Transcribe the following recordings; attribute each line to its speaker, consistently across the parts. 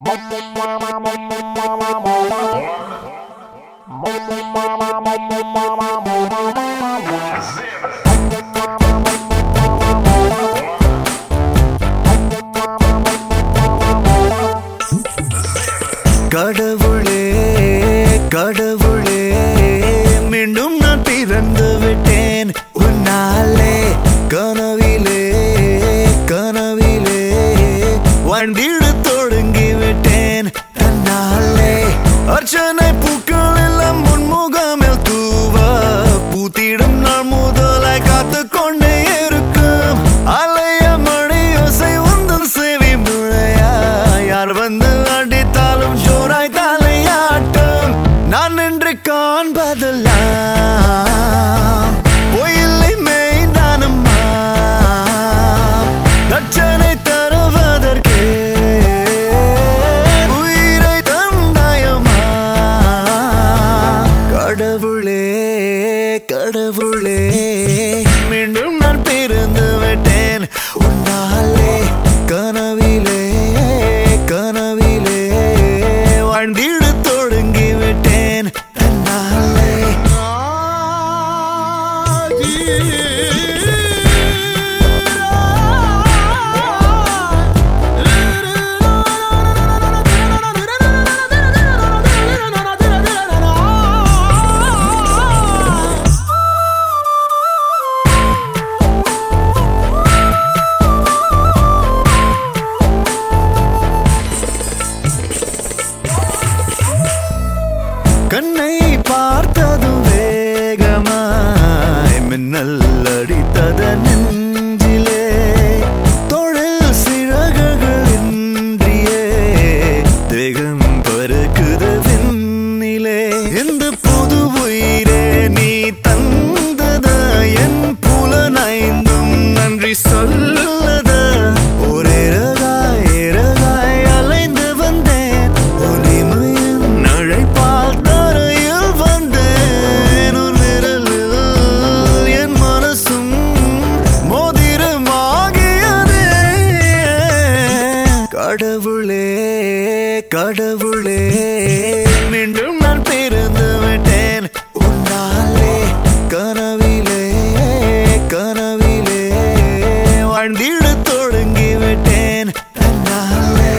Speaker 1: கடவுளே கடவுளே மீண்டும் நான் பிறந்து விட்டேன் உன்னாலே கனவிலே கனவிலே வாழ்ந்திட தொடங்கி விட்டேன் தன்னாலே அர்ச்சனை பூக்கள் எல்லாம் முன்முகமில் தூவ பூத்திடும் நாள் முதலாய் காத்து கொண்டே இருக்கும் அலைய மணி ஓசை உந்தன் செவி முழையா யார் வந்து அடித்தாலும் ஜோராய் தலையாட்டும் நான் நின்று காண்பதெல்லாம் பொய்யில்லை மெய்தானம்மா தட்சனை தருவதற்கே உயிரை தந்தாயம்மா கடவுளே கடவுளே மீண்டும் நான் பிறந்து விட்டேன் உன்னாலே கனவிலே கனவிலே வாழ்ந்திட தொடங்கி விட்டேன் தன்னாலே கண்ணை பார்த்ததும் வேகமாய் மின்னல் அடித்தத நெஞ்சிலே தொழில் சிறகுகள் இன்றியே தேகம் பருக்குது விண்ணிலே இந்த புது உயிரே நீ தந்தத என் புலனைந்தும் நன்றி சொல்லத ஒரே ரகாய் ரகாய் அலைந்து வந்தேன் ஒளிமையின் அழைப்பால் தரையில் வந்தேன் உன் விரலில் என் மனசும் மோதிரமாகியதே கடவுளே கடவுளே மீண்டும் நான் பிறந்து விட்டேன் உன்னாலே கனவிலே கனவிலே வாழ்ந்திட தொடங்கி விட்டேன் தன்னாலே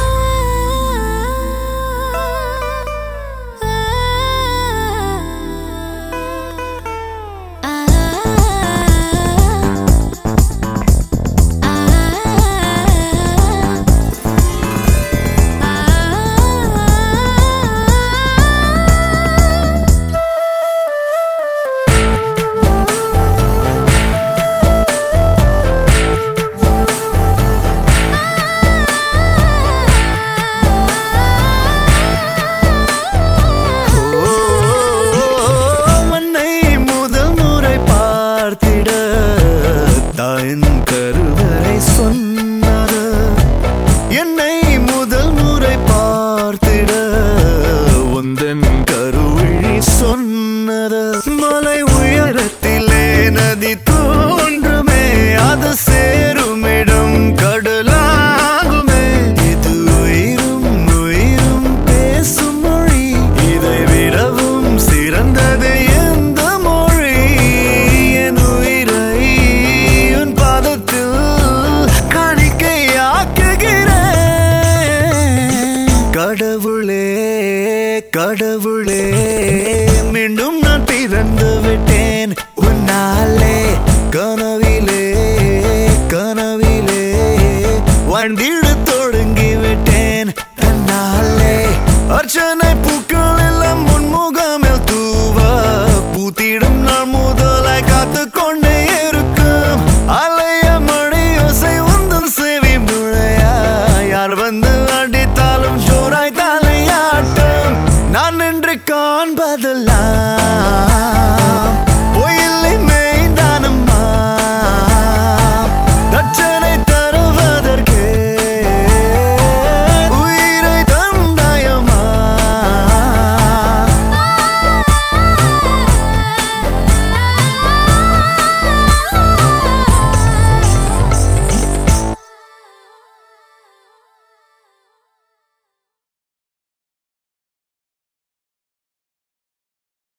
Speaker 1: மண்ணை முதல் முறை பார்த்திட தாயின் கருவறை சொன்னது என்னை முதல் முறை பார்த்திட உந்தன் கருவிழி சொன்னது மலை உயரத்திலே நதி தோன்றுமே அது சேருமிடம் கடலாகுமே இது உயிரும் உயிரும் பேசும் மொழி இதை விடவும் சிறந்தது எந்த மொழி என் உயிரை உன் பாதத்தில் காணிக்கையாக்குகிறேன் கடவுளே கடவுளே மீண்டும் நான் பிறந்து விட்டேன் உன்னாலே கன